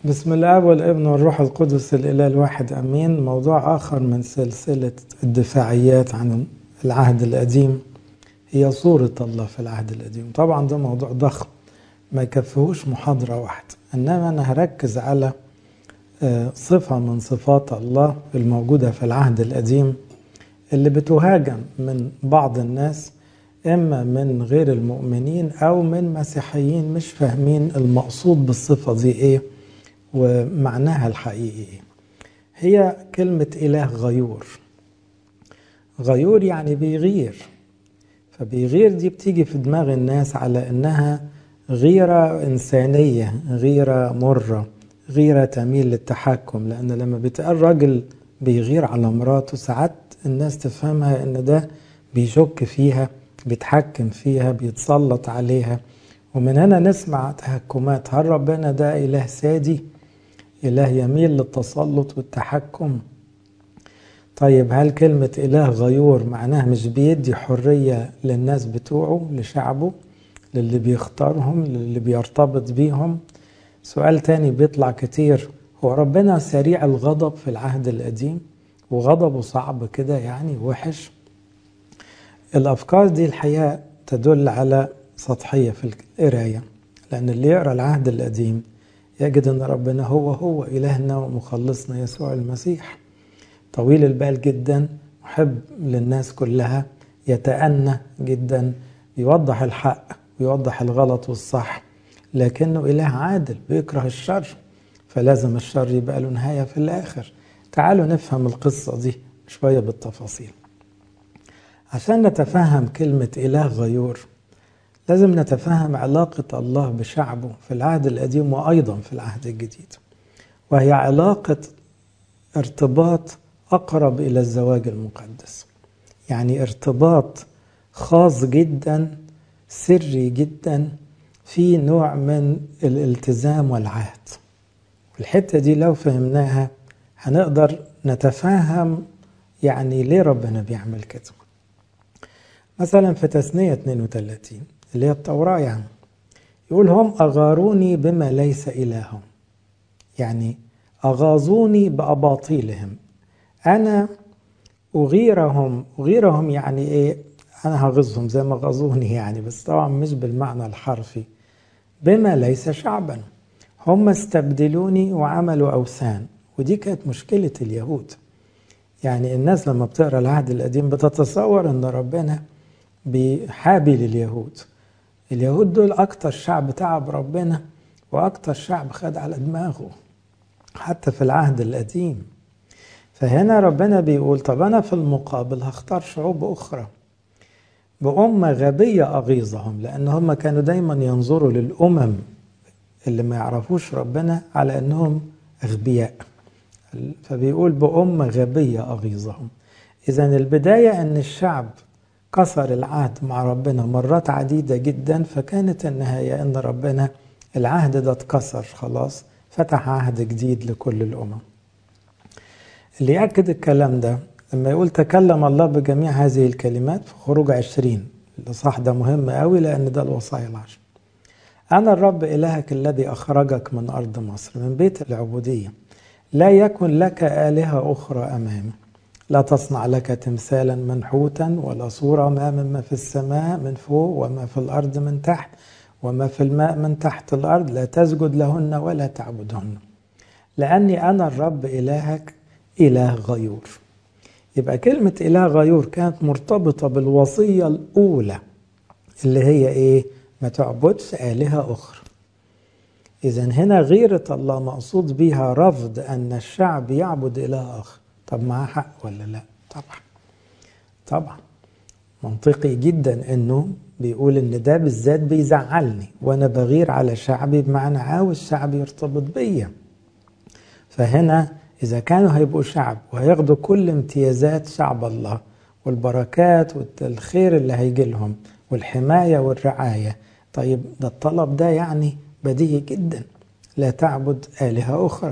بسم الله والابن والروح القدس الإله الواحد أمين موضوع آخر من سلسلة الدفاعيات عن العهد القديم هي صورة الله في العهد القديم طبعا ده موضوع ضخم ما يكفيهوش محاضرة واحدة إنما أنا هركز على صفة من صفات الله الموجودة في العهد القديم اللي بتهاجم من بعض الناس إما من غير المؤمنين أو من مسيحيين مش فاهمين المقصود بالصفة دي إيه ومعناها الحقيقي إيه هي كلمة إله غيور غيور يعني بيغير فبيغير دي بتيجي في دماغ الناس على إنها غيرة إنسانية غيرة مرة غيرة تميل للتحكم لأن لما بيتقال راجل بيغير على مراته ساعات الناس تفهمها إن ده بيشك فيها بيتحكم فيها بيتسلط عليها ومن هنا نسمع تهكمات هل ربنا ده إله سادي إله يميل للتسلط والتحكم طيب هل كلمة إله غيور معناها مش بيدي حرية للناس بتوعه لشعبه للي بيختارهم للي بيرتبط بيهم سؤال تاني بيطلع كتير هو ربنا سريع الغضب في العهد القديم وغضبه صعب كده يعني وحش الأفكار دي الحقيقة تدل على سطحية في القراية لأن اللي يقرأ العهد القديم يجد أن ربنا هو هو إلهنا ومخلصنا يسوع المسيح طويل البال جدا محب للناس كلها يتأنى جدا يوضح الحق ويوضح الغلط والصح لكنه إله عادل بيكره الشر فلازم الشر يبقى له نهاية في الآخر تعالوا نفهم القصة دي شوية بالتفاصيل عشان نتفهم كلمة إله غيور لازم نتفهم علاقة الله بشعبه في العهد القديم وأيضا في العهد الجديد وهي علاقة ارتباط أقرب إلى الزواج المقدس يعني ارتباط خاص جدا سري جدا في نوع من الالتزام والعهد والحتة دي لو فهمناها هنقدر نتفهم يعني ليه ربنا بيعمل كده مثلا في تثنية 32 اللي هي التوراة يعني يقول هم أغاروني بما ليس إلههم يعني أغاظوني بأباطيلهم أنا أغيرهم أغيرهم يعني إيه أنا هغزهم زي ما غزوني يعني بس طبعا مش بالمعنى الحرفي بما ليس شعبا هم استبدلوني وعملوا أوثان ودي كانت مشكلة اليهود يعني الناس لما بتقرا العهد القديم بتتصور ان ربنا بيحابي لليهود اليهود دول اكتر شعب تعب ربنا واكتر شعب خد على دماغه حتى في العهد القديم فهنا ربنا بيقول طب انا في المقابل هختار شعوب اخرى بأمة غبية أغيظهم لأن هم كانوا دايما ينظروا للأمم اللي ما يعرفوش ربنا على أنهم أغبياء فبيقول بأمة غبية أغيظهم إذا البداية أن الشعب كسر العهد مع ربنا مرات عديدة جدا فكانت النهاية أن ربنا العهد ده اتكسر خلاص فتح عهد جديد لكل الأمم اللي يأكد الكلام ده لما يقول تكلم الله بجميع هذه الكلمات في خروج عشرين الإصحاح ده مهم قوي لأن ده الوصايا العشر أنا الرب إلهك الذي أخرجك من أرض مصر من بيت العبودية لا يكن لك آلهة أخرى أمامي لا تصنع لك تمثالا منحوتا ولا صورة ما مما في السماء من فوق وما في الأرض من تحت وما في الماء من تحت الأرض لا تسجد لهن ولا تعبدهن لأني أنا الرب إلهك إله غيور يبقى كلمة إله غيور كانت مرتبطة بالوصية الأولى اللي هي إيه؟ ما تعبدش آلهة أخرى إذا هنا غيرة الله مقصود بها رفض أن الشعب يعبد إله آخر طب معاه حق ولا لا؟ طبعا طبعا منطقي جدا أنه بيقول إن ده بالذات بيزعلني وأنا بغير على شعبي بمعنى عاوز شعبي يرتبط بيا فهنا إذا كانوا هيبقوا شعب وهياخدوا كل امتيازات شعب الله والبركات والخير اللي هيجي لهم والحماية والرعاية طيب ده الطلب ده يعني بديهي جدا لا تعبد آلهة أخرى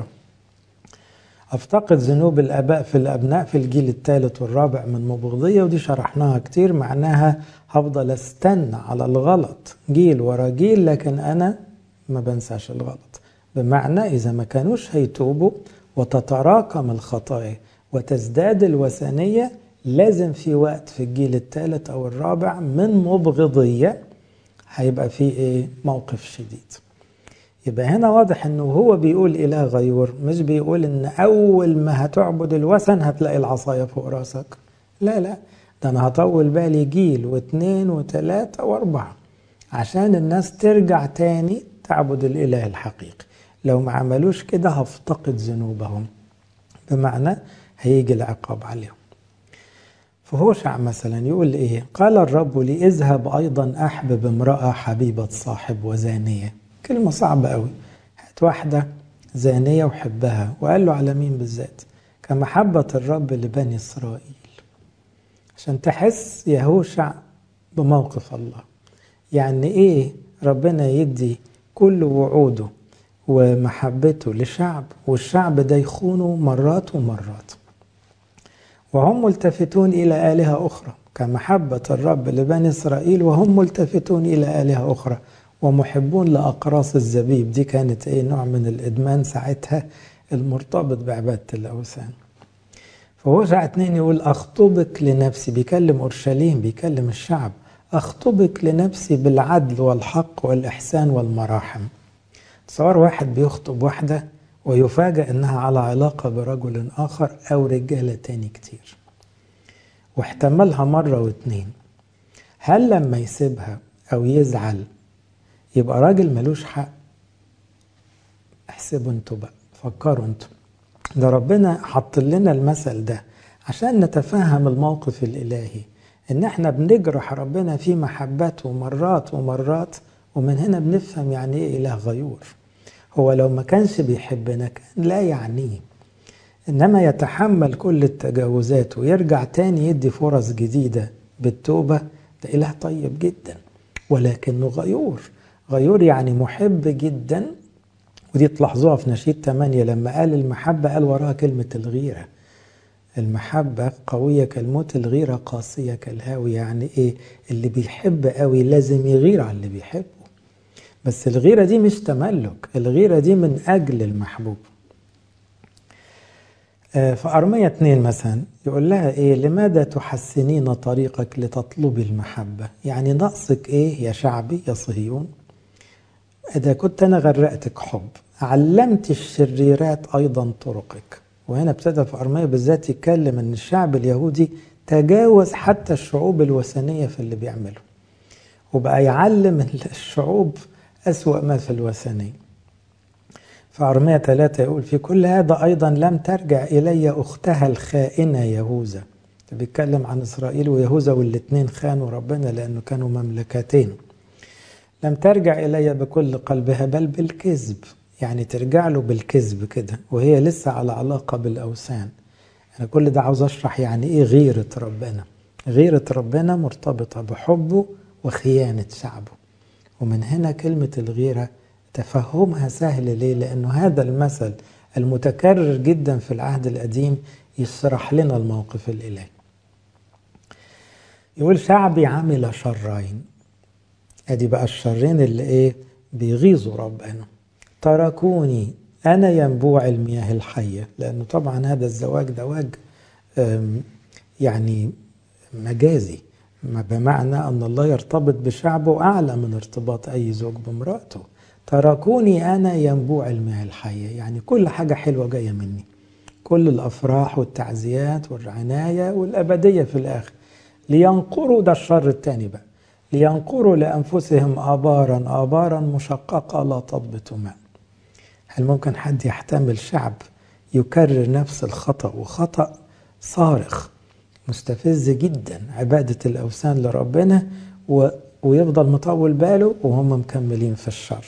أفتقد ذنوب الآباء في الأبناء في الجيل الثالث والرابع من مبغضية ودي شرحناها كتير معناها هفضل استنى على الغلط جيل ورا جيل لكن أنا ما بنساش الغلط بمعنى إذا ما كانوش هيتوبوا وتتراكم الخطايا وتزداد الوثنية لازم في وقت في الجيل الثالث أو الرابع من مبغضية هيبقى في إيه موقف شديد يبقى هنا واضح انه هو بيقول اله غيور مش بيقول ان اول ما هتعبد الوثن هتلاقي العصاية فوق راسك لا لا ده انا هطول بالي جيل واثنين وثلاثة واربعة عشان الناس ترجع تاني تعبد الاله الحقيقي لو ما عملوش كده هفتقد ذنوبهم بمعنى هيجي العقاب عليهم فهوشع مثلا يقول ايه قال الرب لي اذهب ايضا احبب امرأة حبيبة صاحب وزانية كلمة صعبة قوي هات واحدة زانية وحبها وقال له على مين بالذات كمحبة الرب لبني إسرائيل عشان تحس يهوشع بموقف الله يعني إيه ربنا يدي كل وعوده ومحبته لشعب والشعب ده يخونه مرات ومرات وهم ملتفتون إلى آلهة أخرى كمحبة الرب لبني إسرائيل وهم ملتفتون إلى آلهة أخرى ومحبون لأقراص الزبيب دي كانت ايه نوع من الإدمان ساعتها المرتبط بعبادة الأوثان فهو ساعة اتنين يقول أخطبك لنفسي بيكلم أورشليم بيكلم الشعب أخطبك لنفسي بالعدل والحق والإحسان والمراحم تصور واحد بيخطب واحدة ويفاجأ إنها على علاقة برجل آخر أو رجالة تاني كتير واحتملها مرة واتنين هل لما يسيبها أو يزعل يبقى راجل ملوش حق احسبوا انتوا بقى فكروا انتوا ده ربنا حط لنا المثل ده عشان نتفهم الموقف الالهي ان احنا بنجرح ربنا في محبته مرات ومرات ومن هنا بنفهم يعني ايه اله غيور هو لو ما كانش بيحبنا كان لا يعنيه انما يتحمل كل التجاوزات ويرجع تاني يدي فرص جديده بالتوبه ده اله طيب جدا ولكنه غيور غيور يعني محب جدا ودي تلاحظوها في نشيد 8 لما قال المحبة قال وراها كلمة الغيرة المحبة قوية كالموت الغيرة قاسية كالهاوي يعني ايه اللي بيحب قوي لازم يغير على اللي بيحبه بس الغيرة دي مش تملك الغيرة دي من أجل المحبوب في أرمية اتنين مثلا يقول لها إيه لماذا تحسنين طريقك لتطلبي المحبة يعني نقصك إيه يا شعبي يا صهيون إذا كنت أنا غرقتك حب علمت الشريرات أيضا طرقك وهنا ابتدى في أرمية بالذات يتكلم أن الشعب اليهودي تجاوز حتى الشعوب الوثنية في اللي بيعمله وبقى يعلم الشعوب أسوأ ما في الوثنية في أرمية ثلاثة يقول في كل هذا أيضا لم ترجع إلي أختها الخائنة يهوذا بيتكلم عن إسرائيل ويهوذا والاثنين خانوا ربنا لأنه كانوا مملكتين لم ترجع إلي بكل قلبها بل بالكذب يعني ترجع له بالكذب كده وهي لسه على علاقة بالأوثان أنا كل ده عاوز أشرح يعني إيه غيرة ربنا غيرة ربنا مرتبطة بحبه وخيانة شعبه ومن هنا كلمة الغيرة تفهمها سهل ليه؟ لأنه هذا المثل المتكرر جدا في العهد القديم يشرح لنا الموقف الإلهي يقول شعبي عمل شرين ادي بقى الشرين اللي ايه بيغيظوا ربنا تركوني انا ينبوع المياه الحيه لانه طبعا هذا الزواج زواج يعني مجازي بمعنى ان الله يرتبط بشعبه اعلى من ارتباط اي زوج بامراته تركوني انا ينبوع المياه الحيه يعني كل حاجه حلوه جايه مني كل الافراح والتعزيات والعنايه والابديه في الاخر لينقروا ده الشر الثاني بقى لينقروا لأنفسهم آبارا آبارا مشققة لا تضبط ماء هل ممكن حد يحتمل شعب يكرر نفس الخطأ وخطأ صارخ مستفز جدا عبادة الأوثان لربنا و... ويفضل مطول باله وهم مكملين في الشر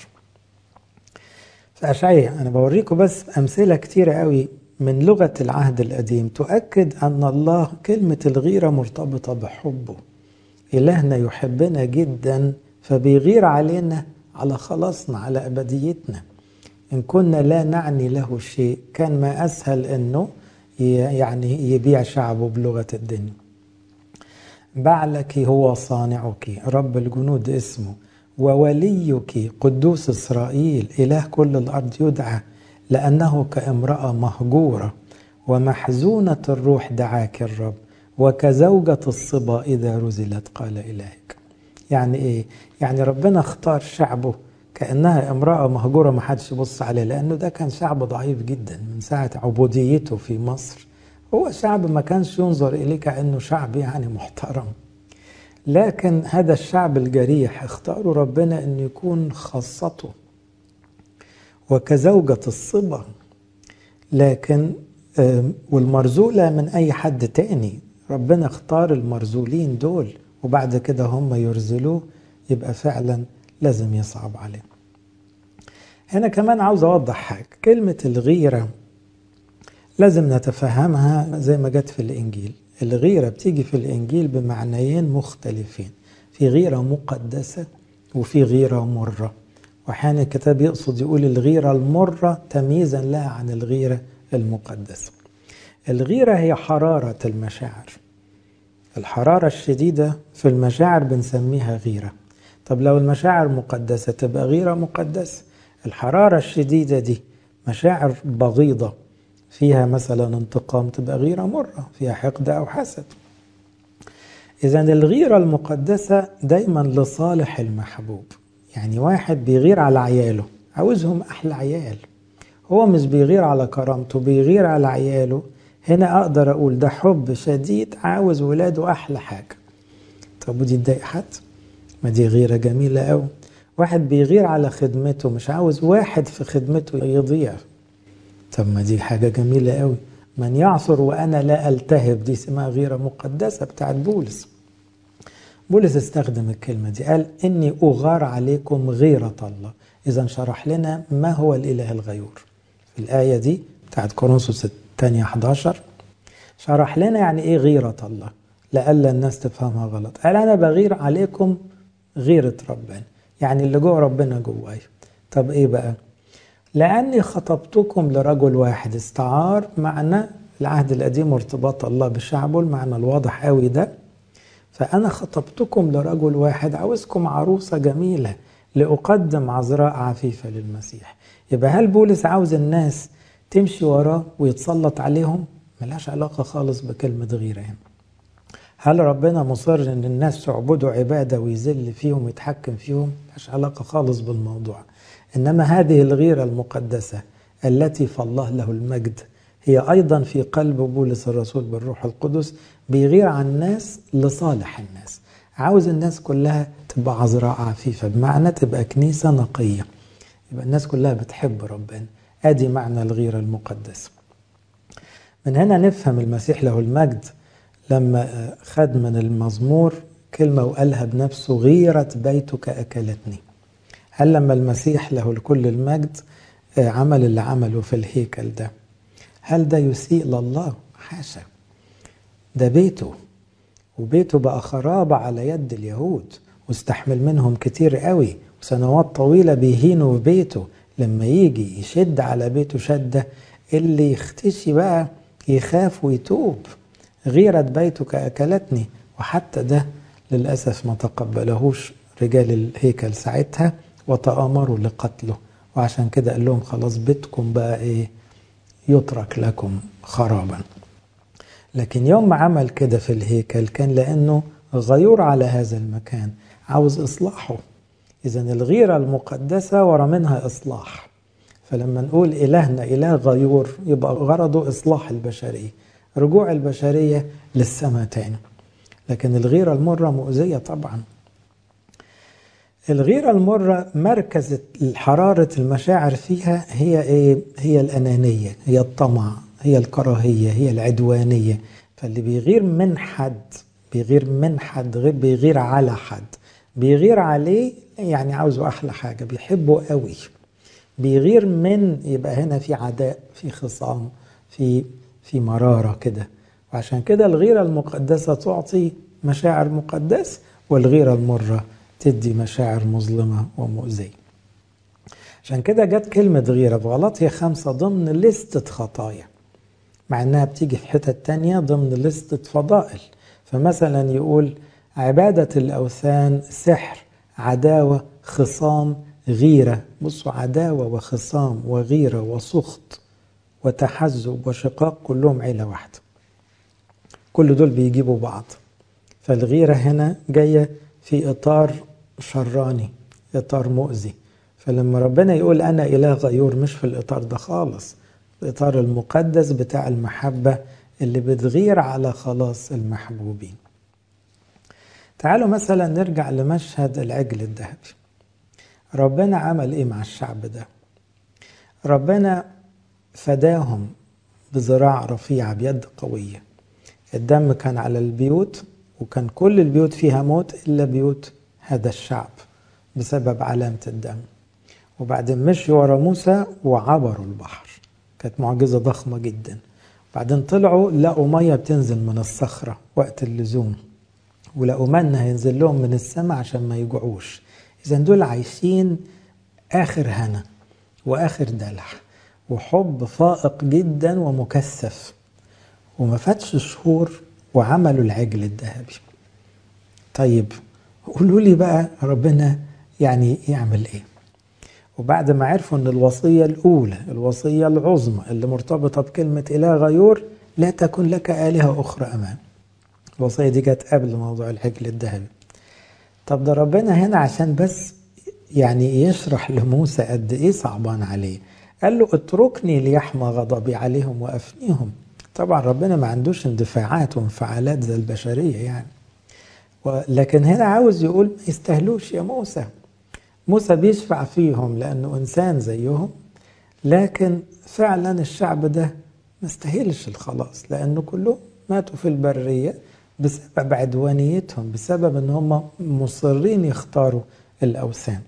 فأشعية أنا بوريكم بس أمثلة كتيرة قوي من لغة العهد القديم تؤكد أن الله كلمة الغيرة مرتبطة بحبه إلهنا يحبنا جدا فبيغير علينا على خلاصنا على أبديتنا إن كنا لا نعني له شيء كان ما أسهل أنه يعني يبيع شعبه بلغة الدنيا بعلك هو صانعك رب الجنود اسمه ووليك قدوس إسرائيل إله كل الأرض يدعى لأنه كامرأة مهجورة ومحزونة الروح دعاك الرب وكزوجة الصبا إذا رزلت قال إلهك يعني إيه؟ يعني ربنا اختار شعبه كأنها امرأة مهجورة ما حدش يبص عليها لأنه ده كان شعب ضعيف جدا من ساعة عبوديته في مصر هو شعب ما كانش ينظر إليه كأنه شعب يعني محترم لكن هذا الشعب الجريح اختاروا ربنا أن يكون خاصته وكزوجة الصبا لكن والمرزولة من أي حد تاني ربنا اختار المرزولين دول وبعد كده هم يرزلوه يبقى فعلا لازم يصعب عليه هنا كمان عاوز أوضح حاجة كلمة الغيرة لازم نتفهمها زي ما جت في الإنجيل الغيرة بتيجي في الإنجيل بمعنيين مختلفين في غيرة مقدسة وفي غيرة مرة وأحيانا الكتاب يقصد يقول الغيرة المرة تمييزا لها عن الغيرة المقدسة الغيرة هي حرارة المشاعر الحرارة الشديدة في المشاعر بنسميها غيرة طب لو المشاعر مقدسة تبقى غيرة مقدسة الحرارة الشديدة دي مشاعر بغيضة فيها مثلا انتقام تبقى غيرة مرة فيها حقد أو حسد إذا الغيرة المقدسة دايما لصالح المحبوب يعني واحد بيغير على عياله عاوزهم أحلى عيال هو مش بيغير على كرامته بيغير على عياله هنا أقدر أقول ده حب شديد عاوز ولاده أحلى حاجة طب ودي تضايق حد؟ ما دي غيرة جميلة أوي واحد بيغير على خدمته مش عاوز واحد في خدمته يضيع طب ما دي حاجة جميلة قوي من يعصر وأنا لا ألتهب دي اسمها غيرة مقدسة بتاعت بولس بولس استخدم الكلمة دي قال إني أغار عليكم غيرة الله إذا شرح لنا ما هو الإله الغيور في الآية دي بتاعت كورنثوس الثانية 11 شرح لنا يعني إيه غيرة الله لألا الناس تفهمها غلط قال أنا بغير عليكم غيرة ربنا يعني اللي جوه ربنا جواي طب إيه بقى لأني خطبتكم لرجل واحد استعار معنى العهد القديم وارتباط الله بشعبه المعنى الواضح قوي ده فأنا خطبتكم لرجل واحد عاوزكم عروسة جميلة لأقدم عذراء عفيفة للمسيح يبقى هل بولس عاوز الناس تمشي وراه ويتسلط عليهم ملهاش علاقة خالص بكلمة غيرة هنا هل ربنا مصر ان الناس تعبده عبادة ويذل فيهم ويتحكم فيهم ملهاش علاقة خالص بالموضوع انما هذه الغيره المقدسه التي فالله له المجد هي ايضا في قلب بولس الرسول بالروح القدس بيغير عن الناس لصالح الناس عاوز الناس كلها تبقى عذراء عفيفه بمعنى تبقى كنيسه نقيه يبقى الناس كلها بتحب ربنا ادي معنى الغيره المقدسه من هنا نفهم المسيح له المجد لما خد من المزمور كلمه وقالها بنفسه غيره بيتك اكلتني هل لما المسيح له الكل المجد عمل اللي عمله في الهيكل ده هل ده يسيء لله حاشا ده بيته وبيته بقى خراب على يد اليهود واستحمل منهم كتير قوي وسنوات طويلة بيهينوا في بيته لما يجي يشد على بيته شدة اللي يختشي بقى يخاف ويتوب غيرة بيتك أكلتني وحتى ده للأسف ما تقبلهوش رجال الهيكل ساعتها وتآمروا لقتله وعشان كده قال لهم خلاص بيتكم بقى ايه يترك لكم خرابا لكن يوم ما عمل كده في الهيكل كان لأنه غيور على هذا المكان عاوز إصلاحه إذا الغيرة المقدسة ورا منها إصلاح فلما نقول إلهنا إله غيور يبقى غرضه إصلاح البشرية رجوع البشرية للسماء تاني لكن الغيرة المرة مؤذية طبعا الغيرة المرة مركز حرارة المشاعر فيها هي ايه؟ هي الأنانية، هي الطمع، هي الكراهية، هي العدوانية، فاللي بيغير من حد بيغير من حد غير بيغير على حد، بيغير عليه يعني عاوزه أحلى حاجة، بيحبه قوي. بيغير من يبقى هنا في عداء، في خصام، في في مرارة كده، وعشان كده الغيرة المقدسة تعطي مشاعر مقدسة والغيرة المرة تدي مشاعر مظلمة ومؤذية عشان كده جت كلمة غيرة في غلطية خمسة ضمن لستة خطايا مع انها بتيجي في حتة تانية ضمن لستة فضائل فمثلا يقول عبادة الأوثان سحر عداوة خصام غيرة بصوا عداوة وخصام وغيرة وسخط وتحزب وشقاق كلهم عيلة واحدة كل دول بيجيبوا بعض فالغيرة هنا جاية في إطار شراني إطار مؤذي فلما ربنا يقول أنا إله غيور مش في الإطار ده خالص الإطار المقدس بتاع المحبة اللي بتغير على خلاص المحبوبين تعالوا مثلا نرجع لمشهد العجل الذهبي ربنا عمل ايه مع الشعب ده ربنا فداهم بذراع رفيعة بيد قوية الدم كان على البيوت وكان كل البيوت فيها موت إلا بيوت هذا الشعب بسبب علامة الدم وبعدين مشوا ورا موسى وعبروا البحر كانت معجزة ضخمة جدا بعدين طلعوا لقوا مية بتنزل من الصخرة وقت اللزوم ولقوا من هينزل لهم من السماء عشان ما يجوعوش إذا دول عايشين آخر هنا وآخر دلع وحب فائق جدا ومكثف وما فاتش شهور وعملوا العجل الذهبي طيب قولوا لي بقى ربنا يعني يعمل ايه وبعد ما عرفوا ان الوصيه الاولى الوصيه العظمى اللي مرتبطه بكلمه اله غيور لا تكن لك الهه اخرى امام الوصيه دي جت قبل موضوع العجل الذهبي طب ده ربنا هنا عشان بس يعني يشرح لموسى قد ايه صعبان عليه قال له اتركني ليحمى غضبي عليهم وافنيهم طبعا ربنا ما عندوش اندفاعات وانفعالات زي البشريه يعني لكن هنا عاوز يقول ما يستاهلوش يا موسى موسى بيشفع فيهم لانه انسان زيهم لكن فعلا الشعب ده ما استاهلش الخلاص لانه كلهم ماتوا في البريه بسبب عدوانيتهم بسبب ان هم مصرين يختاروا الاوثان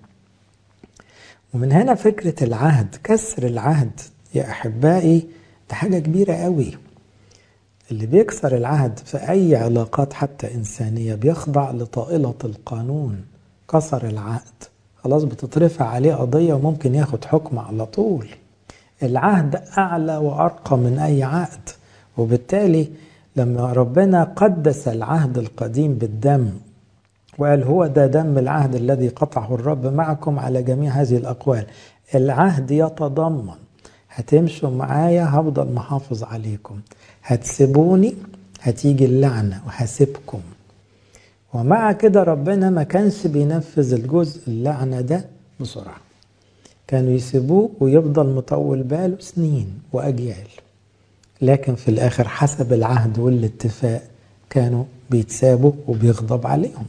ومن هنا فكره العهد كسر العهد يا احبائي ده حاجه كبيره قوي اللي بيكسر العهد في اي علاقات حتى انسانيه بيخضع لطائله القانون كسر العهد خلاص بتترفع عليه قضيه وممكن ياخد حكم على طول العهد اعلى وارقى من اي عقد وبالتالي لما ربنا قدس العهد القديم بالدم وقال هو ده دم العهد الذي قطعه الرب معكم على جميع هذه الأقوال العهد يتضمن هتمشوا معايا هفضل محافظ عليكم هتسيبوني هتيجي اللعنة وهسيبكم ومع كده ربنا ما كانش بينفذ الجزء اللعنة ده بسرعة كانوا يسيبوه ويفضل مطول باله سنين وأجيال لكن في الآخر حسب العهد والاتفاق كانوا بيتسابوا وبيغضب عليهم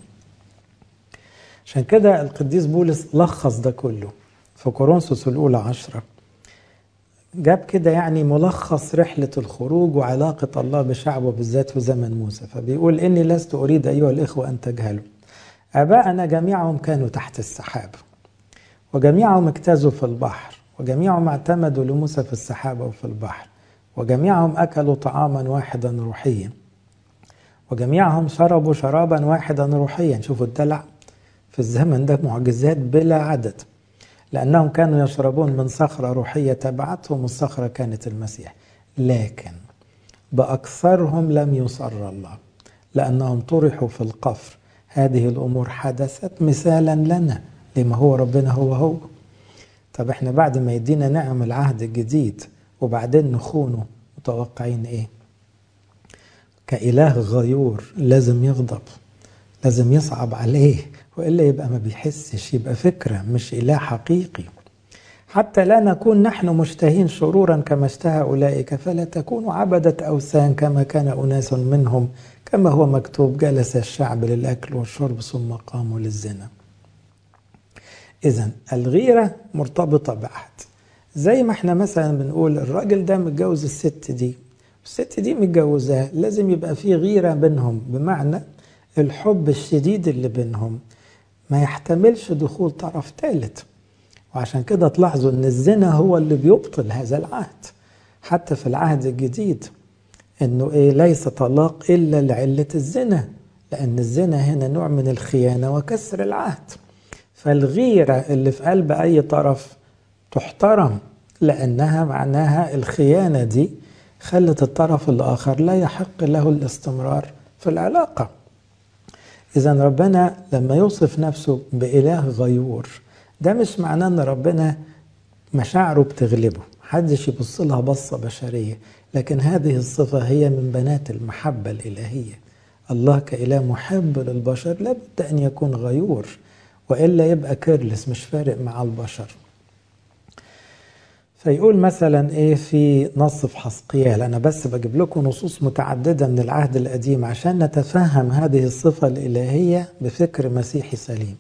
عشان كده القديس بولس لخص ده كله في كورنثوس الأولى عشرة جاب كده يعني ملخص رحلة الخروج وعلاقة الله بشعبه بالذات في زمن موسى فبيقول إني لست أريد أيها الإخوة أن تجهلوا آباءنا جميعهم كانوا تحت السحاب وجميعهم اجتازوا في البحر وجميعهم اعتمدوا لموسى في السحابة وفي البحر وجميعهم أكلوا طعاما واحدا روحيا وجميعهم شربوا شرابا واحدا روحيا شوفوا الدلع في الزمن ده معجزات بلا عدد لأنهم كانوا يشربون من صخرة روحية تبعتهم الصخرة كانت المسيح لكن بأكثرهم لم يصر الله لأنهم طرحوا في القفر هذه الأمور حدثت مثالا لنا لما هو ربنا هو هو طب احنا بعد ما يدينا نعم العهد الجديد وبعدين نخونه متوقعين ايه كإله غيور لازم يغضب لازم يصعب عليه وإلا يبقى ما بيحسش يبقى فكرة مش إله حقيقي حتى لا نكون نحن مشتهين شرورا كما اشتهى أولئك فلا تكونوا عبدة أوثان كما كان أناس منهم كما هو مكتوب جلس الشعب للأكل والشرب ثم قاموا للزنا إذا الغيرة مرتبطة بعهد زي ما احنا مثلا بنقول الراجل ده متجوز الست دي الست دي متجوزاه لازم يبقى في غيرة بينهم بمعنى الحب الشديد اللي بينهم ما يحتملش دخول طرف ثالث وعشان كده تلاحظوا ان الزنا هو اللي بيبطل هذا العهد حتى في العهد الجديد انه ايه ليس طلاق الا لعله الزنا لان الزنا هنا نوع من الخيانه وكسر العهد فالغيره اللي في قلب اي طرف تحترم لانها معناها الخيانه دي خلت الطرف الاخر لا يحق له الاستمرار في العلاقه إذا ربنا لما يوصف نفسه بإله غيور ده مش معناه إن ربنا مشاعره بتغلبه محدش يبص لها بصة بشرية لكن هذه الصفة هي من بنات المحبة الإلهية الله كإله محب للبشر لابد أن يكون غيور وإلا يبقى كيرلس مش فارق مع البشر فيقول مثلا ايه في نص في حسقيال انا بس بجيب لكم نصوص متعدده من العهد القديم عشان نتفهم هذه الصفه الالهيه بفكر مسيحي سليم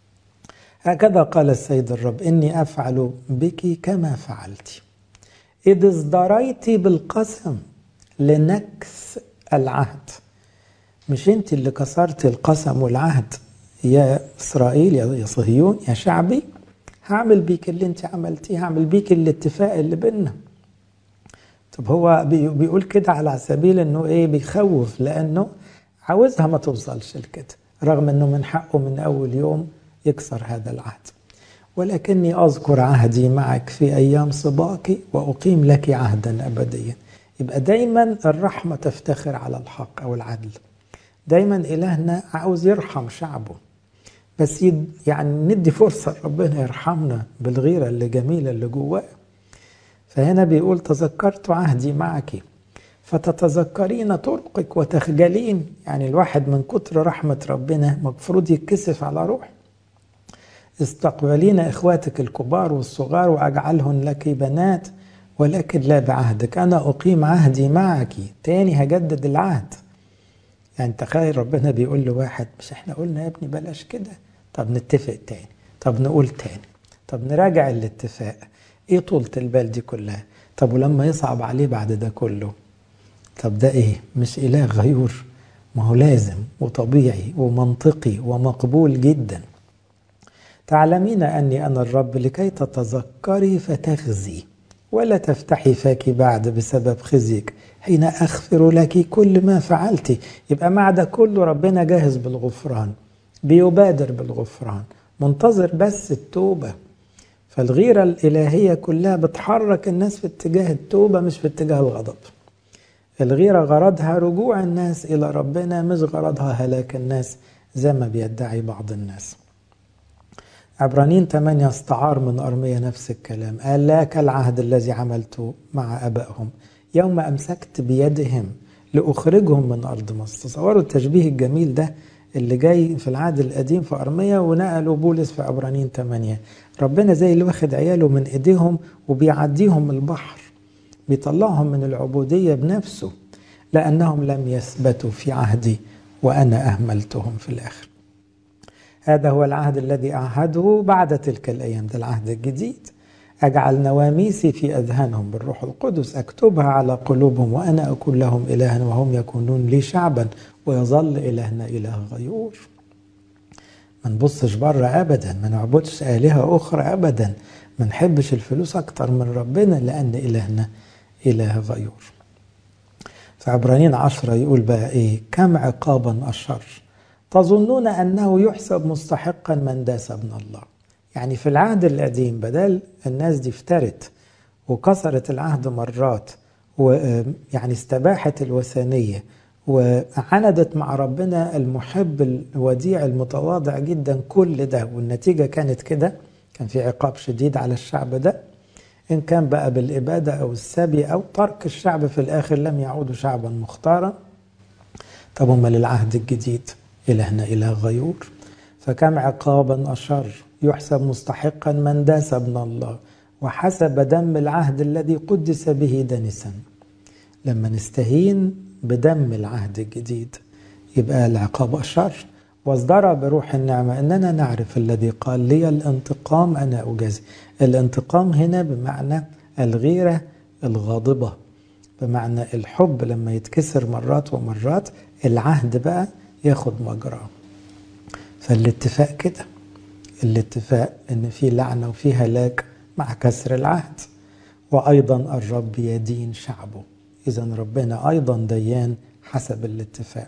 هكذا قال السيد الرب اني افعل بك كما فعلت اذ ازدريت بالقسم لنكث العهد مش انت اللي كسرت القسم والعهد يا اسرائيل يا صهيون يا شعبي هعمل بيك اللي انت عملتيه هعمل بيك الاتفاق اللي بينا طب هو بيقول كده على سبيل انه ايه بيخوف لانه عاوزها ما توصلش لكده رغم انه من حقه من اول يوم يكسر هذا العهد ولكني اذكر عهدي معك في ايام صباك واقيم لك عهدا ابديا يبقى دايما الرحمه تفتخر على الحق او العدل دايما الهنا عاوز يرحم شعبه بس يعني ندي فرصة ربنا يرحمنا بالغيرة اللي جميلة اللي جواه فهنا بيقول تذكرت عهدي معك فتتذكرين طرقك وتخجلين يعني الواحد من كتر رحمة ربنا مفروض يتكسف على روح استقبلين إخواتك الكبار والصغار وأجعلهن لك بنات ولكن لا بعهدك أنا أقيم عهدي معك تاني هجدد العهد يعني تخيل ربنا بيقول لواحد مش احنا قلنا يا ابني بلاش كده طب نتفق تاني طب نقول تاني طب نراجع الاتفاق ايه طولة البال دي كلها طب ولما يصعب عليه بعد ده كله طب ده ايه مش اله غيور ما هو لازم وطبيعي ومنطقي ومقبول جدا تعلمين اني انا الرب لكي تتذكري فتخزي ولا تفتحي فاك بعد بسبب خزيك حين اغفر لك كل ما فعلت يبقى مع ده كله ربنا جاهز بالغفران بيبادر بالغفران منتظر بس التوبه فالغيره الالهيه كلها بتحرك الناس في اتجاه التوبه مش في اتجاه الغضب الغيره غرضها رجوع الناس الى ربنا مش غرضها هلاك الناس زي ما بيدعي بعض الناس عبرانيين 8 استعار من أرمية نفس الكلام قال لا كالعهد الذي عملته مع أبائهم يوم أمسكت بيدهم لأخرجهم من أرض مصر تصوروا التشبيه الجميل ده اللي جاي في العهد القديم في أرمية ونقلوا بولس في عبرانيين 8 ربنا زي اللي واخد عياله من إيديهم وبيعديهم البحر بيطلعهم من العبودية بنفسه لأنهم لم يثبتوا في عهدي وأنا أهملتهم في الآخر هذا هو العهد الذي أعهده بعد تلك الأيام ده العهد الجديد أجعل نواميسي في أذهانهم بالروح القدس أكتبها على قلوبهم وأنا أكون لهم إلها وهم يكونون لي شعبا ويظل إلهنا إله غيور ما نبصش بره أبدا ما نعبدش آلهة أخرى أبدا ما نحبش الفلوس أكتر من ربنا لأن إلهنا إله غيور في عبرانيين عشرة يقول بقى إيه كم عقابا أشر تظنون أنه يحسب مستحقا من داس ابن الله يعني في العهد القديم بدل الناس دي افترت وكسرت العهد مرات ويعني استباحت الوثنية وعندت مع ربنا المحب الوديع المتواضع جدا كل ده والنتيجة كانت كده كان في عقاب شديد على الشعب ده إن كان بقى بالإبادة أو السبي أو ترك الشعب في الآخر لم يعودوا شعبا مختارا طب هم للعهد الجديد إلهنا إله غيور فكم عقابا أشر يحسب مستحقا من داس ابن الله وحسب دم العهد الذي قدس به دنسا لما نستهين بدم العهد الجديد يبقى العقاب أشر واصدر بروح النعمة أننا نعرف الذي قال لي الانتقام أنا أجازي الانتقام هنا بمعنى الغيرة الغاضبة بمعنى الحب لما يتكسر مرات ومرات العهد بقى ياخد مجراه فالاتفاق كده الاتفاق ان في لعنه وفي هلاك مع كسر العهد وايضا الرب يدين شعبه اذا ربنا ايضا ديان حسب الاتفاق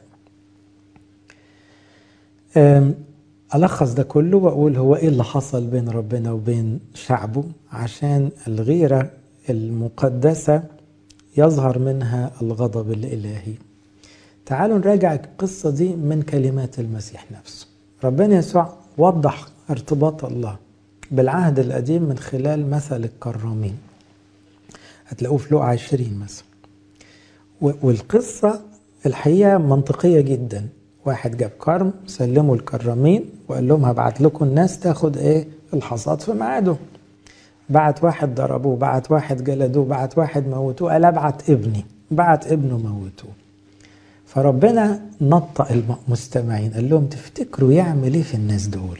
ألخص ده كله وأقول هو إيه اللي حصل بين ربنا وبين شعبه عشان الغيرة المقدسة يظهر منها الغضب الإلهي تعالوا نراجع القصة دي من كلمات المسيح نفسه ربنا يسوع وضح ارتباط الله بالعهد القديم من خلال مثل الكرامين هتلاقوه في لقا 20 مثلا والقصة الحقيقة منطقية جدا واحد جاب كرم سلموا الكرامين وقال لهم هبعت لكم الناس تاخد ايه الحصاد في ميعاده بعت واحد ضربوه بعت واحد جلدوه بعت واحد موتوه قال ابعت ابني بعت ابنه موتوه فربنا نطق المستمعين قال لهم تفتكروا يعمل ايه في الناس دول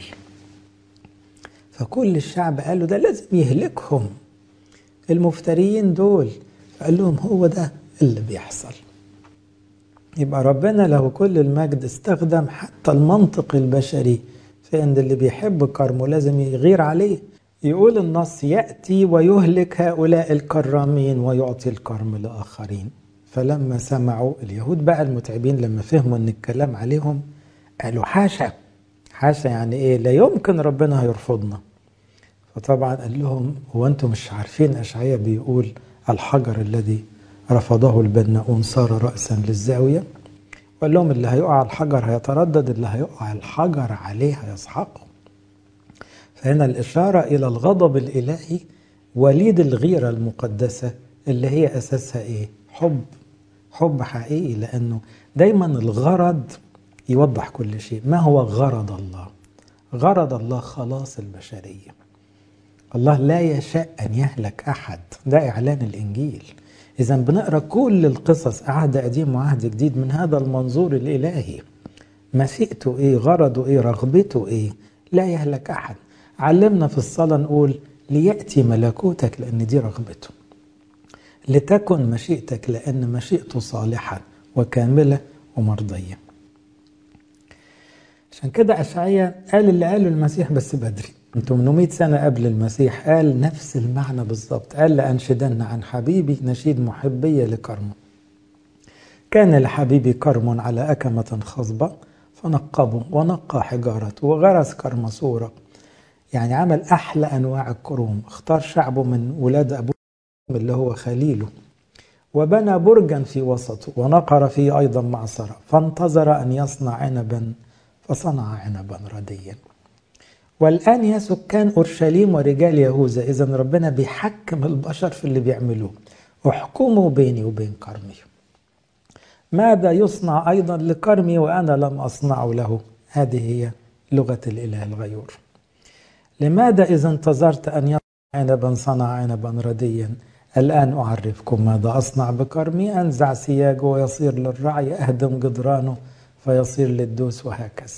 فكل الشعب قال له ده لازم يهلكهم المفتريين دول قال لهم هو ده اللي بيحصل يبقى ربنا له كل المجد استخدم حتى المنطق البشري في ان اللي بيحب كرمه لازم يغير عليه يقول النص يأتي ويهلك هؤلاء الكرامين ويعطي الكرم لآخرين فلما سمعوا اليهود بقى المتعبين لما فهموا ان الكلام عليهم قالوا حاشا حاشا يعني ايه لا يمكن ربنا هيرفضنا فطبعا قال لهم هو انتم مش عارفين اشعياء بيقول الحجر الذي رفضه البناؤون صار رأسا للزاوية وقال لهم اللي هيقع الحجر هيتردد اللي هيقع الحجر عليه هيسحقه فهنا الإشارة إلى الغضب الإلهي وليد الغيرة المقدسة اللي هي أساسها إيه؟ حب حب حقيقي لأنه دايما الغرض يوضح كل شيء ما هو غرض الله غرض الله خلاص البشرية الله لا يشاء أن يهلك أحد ده إعلان الإنجيل إذا بنقرأ كل القصص عهد قديم وعهد جديد من هذا المنظور الإلهي مشيئته إيه غرضه إيه رغبته إيه لا يهلك أحد علمنا في الصلاة نقول ليأتي ملكوتك لأن دي رغبته لتكن مشيئتك لأن مشيئته صالحة وكاملة ومرضية عشان كده أشعية قال اللي قاله المسيح بس بدري 800 سنة قبل المسيح قال نفس المعنى بالظبط قال لأنشدن عن حبيبي نشيد محبية لكرمه كان لحبيبي كرم على أكمة خصبة فنقبه ونقى حجارته وغرس كرمسورة يعني عمل أحلى أنواع الكروم اختار شعبه من ولاد أبوه اللي هو خليله وبنى برجا في وسطه ونقر فيه أيضا معصرة فانتظر أن يصنع عنبا فصنع عنبا رديا والآن يا سكان أورشليم ورجال يهوذا إذا ربنا بيحكم البشر في اللي بيعملوه احكموا بيني وبين كرمي ماذا يصنع أيضا لكرمي وأنا لم أصنعه له هذه هي لغة الإله الغيور لماذا إذا انتظرت أن يصنع عنبا صنع عنبا رديا الآن أعرفكم ماذا أصنع بكرمي أنزع سياجه ويصير للرعي أهدم جدرانه فيصير للدوس وهكذا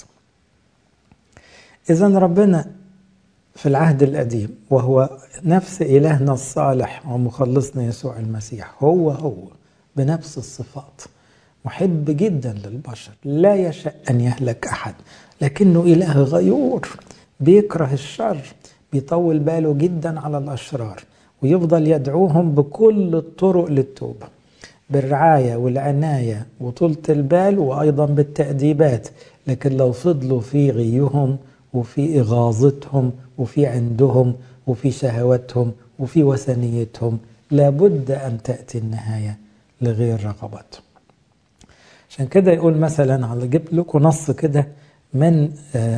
إذا ربنا في العهد القديم وهو نفس إلهنا الصالح ومخلصنا يسوع المسيح هو هو بنفس الصفات محب جدا للبشر لا يشاء أن يهلك أحد لكنه إله غيور بيكره الشر بيطول باله جدا على الأشرار ويفضل يدعوهم بكل الطرق للتوبة بالرعاية والعناية وطولة البال وأيضا بالتأديبات لكن لو فضلوا في غيهم وفي إغاظتهم وفي عندهم وفي شهواتهم وفي وثنيتهم لابد أن تأتي النهاية لغير رغبتهم عشان كده يقول مثلا على جبت لكم نص كده من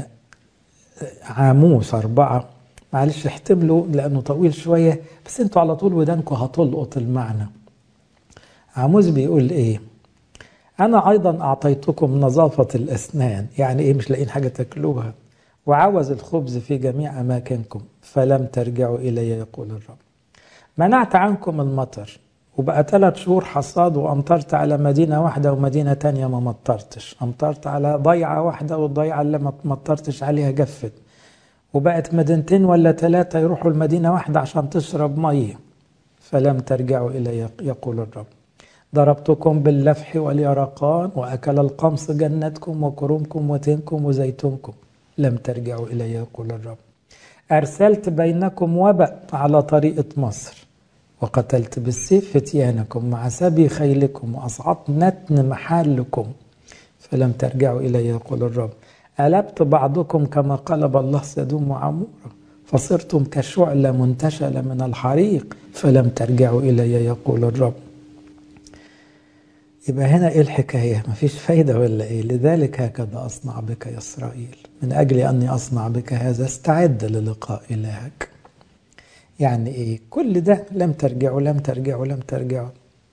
عاموس أربعة معلش احتملوا لأنه طويل شوية بس انتوا على طول ودانكم هتلقط المعنى عاموس بيقول ايه أنا أيضا أعطيتكم نظافة الأسنان يعني إيه مش لاقيين حاجة تاكلوها وعوز الخبز في جميع أماكنكم فلم ترجعوا إلي يقول الرب منعت عنكم المطر وبقى ثلاث شهور حصاد وأمطرت على مدينة واحدة ومدينة تانية ما مطرتش أمطرت على ضيعة واحدة والضيعة اللي ما مطرتش عليها جفت وبقت مدينتين ولا ثلاثة يروحوا المدينة واحدة عشان تشرب مية فلم ترجعوا إلي يقول الرب ضربتكم باللفح واليرقان وأكل القمص جنتكم وكرومكم وتينكم وزيتونكم لم ترجعوا إلي يقول الرب أرسلت بينكم وبأ على طريقة مصر وقتلت بالسيف فتيانكم مع سبي خيلكم وأصعدت نتن محلكم فلم ترجعوا إلي يقول الرب ألبت بعضكم كما قلب الله سدوم وعمورة فصرتم كشعلة منتشلة من الحريق فلم ترجعوا إلي يقول الرب يبقى هنا ايه الحكاية مفيش فايدة ولا ايه لذلك هكذا أصنع بك يا إسرائيل من أجل أني أصنع بك هذا استعد للقاء إلهك يعني ايه كل ده لم ترجعوا لم ترجعوا لم ترجعوا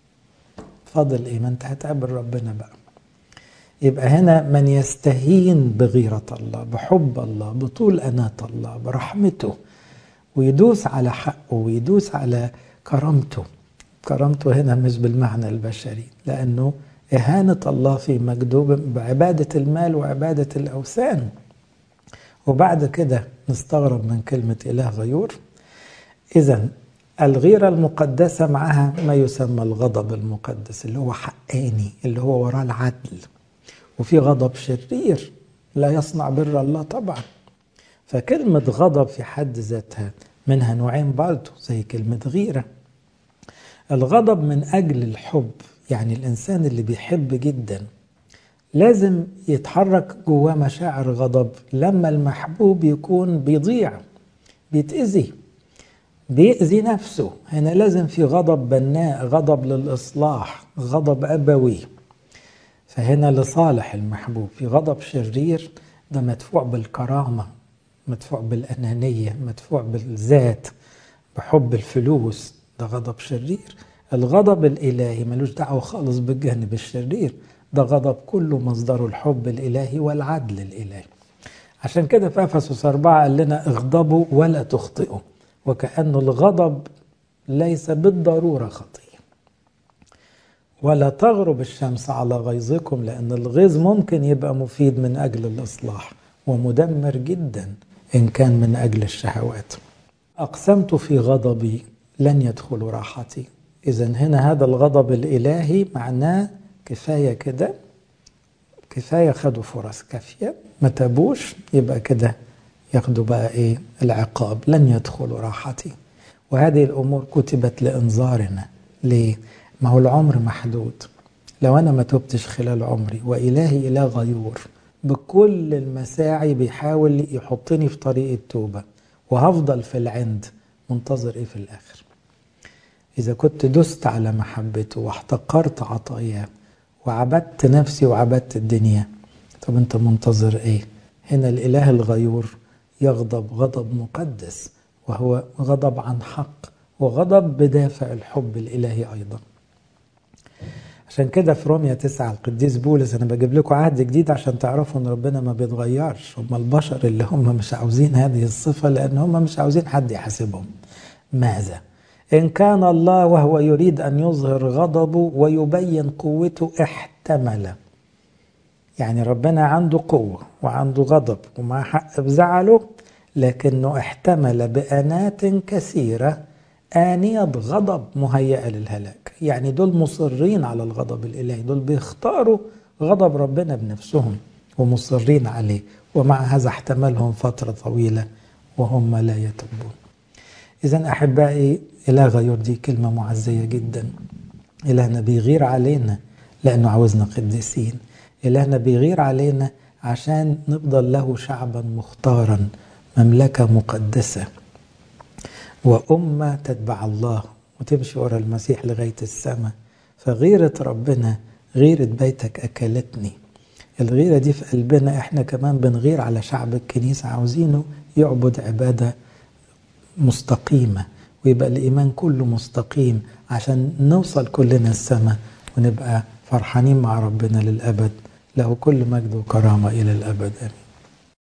فاضل ايه ما انت هتقابل ربنا بقى يبقى هنا من يستهين بغيرة الله بحب الله بطول أناة الله برحمته ويدوس على حقه ويدوس على كرامته كرامته هنا مش بالمعنى البشري لأنه إهانة الله في مجده بعبادة المال وعبادة الأوثان وبعد كده نستغرب من كلمة إله غيور إذا الغيرة المقدسة معها ما يسمى الغضب المقدس اللي هو حقاني اللي هو وراه العدل وفي غضب شرير لا يصنع بر الله طبعا فكلمة غضب في حد ذاتها منها نوعين برضه زي كلمة غيرة الغضب من أجل الحب يعني الإنسان اللي بيحب جدا لازم يتحرك جواه مشاعر غضب لما المحبوب يكون بيضيع بيتأذي بيأذي نفسه هنا لازم في غضب بناء غضب للإصلاح غضب أبوي فهنا لصالح المحبوب في غضب شرير ده مدفوع بالكرامة مدفوع بالأنانية مدفوع بالذات بحب الفلوس ده غضب شرير الغضب الإلهي ملوش دعوة خالص بالجانب الشرير ده غضب كله مصدره الحب الإلهي والعدل الإلهي عشان كده في أفسس أربعة قال لنا اغضبوا ولا تخطئوا وكأن الغضب ليس بالضرورة خطية ولا تغرب الشمس على غيظكم لأن الغيظ ممكن يبقى مفيد من أجل الإصلاح ومدمر جدا إن كان من أجل الشهوات أقسمت في غضبي لن يدخلوا راحتي إذا هنا هذا الغضب الإلهي معناه كفاية كده كفاية خدوا فرص كافية ما تابوش يبقى كده ياخدوا بقى إيه العقاب لن يدخلوا راحتي وهذه الأمور كتبت لإنذارنا ليه؟ ما هو العمر محدود لو أنا ما تبتش خلال عمري وإلهي إله غيور بكل المساعي بيحاول يحطني في طريق التوبة وهفضل في العند منتظر إيه في الآخر إذا كنت دست على محبته واحتقرت عطاياه وعبدت نفسي وعبدت الدنيا طب أنت منتظر إيه هنا الإله الغيور يغضب غضب مقدس وهو غضب عن حق وغضب بدافع الحب الإلهي أيضا عشان كده في روميا تسعة القديس بولس أنا بجيب لكم عهد جديد عشان تعرفوا إن ربنا ما بيتغيرش هم البشر اللي هم مش عاوزين هذه الصفة لأن هم مش عاوزين حد يحاسبهم ماذا؟ إن كان الله وهو يريد أن يظهر غضبه ويبين قوته احتمل يعني ربنا عنده قوة وعنده غضب ومع حق بزعله لكنه احتمل بأنات كثيرة آنية غضب مهيئة للهلاك يعني دول مصرين على الغضب الإلهي دول بيختاروا غضب ربنا بنفسهم ومصرين عليه ومع هذا احتملهم فترة طويلة وهم لا يتوبون إذا أحبائي إله غيور دي كلمة معزية جدا إلهنا بيغير علينا لأنه عاوزنا قديسين إلهنا بيغير علينا عشان نفضل له شعبا مختارا مملكة مقدسة وأمة تتبع الله وتمشي ورا المسيح لغاية السماء فغيرة ربنا غيرة بيتك أكلتني الغيرة دي في قلبنا احنا كمان بنغير على شعب الكنيسة عاوزينه يعبد عبادة مستقيمة ويبقى الإيمان كله مستقيم عشان نوصل كلنا السماء ونبقى فرحانين مع ربنا للأبد له كل مجد وكرامة إلى الأبد آمين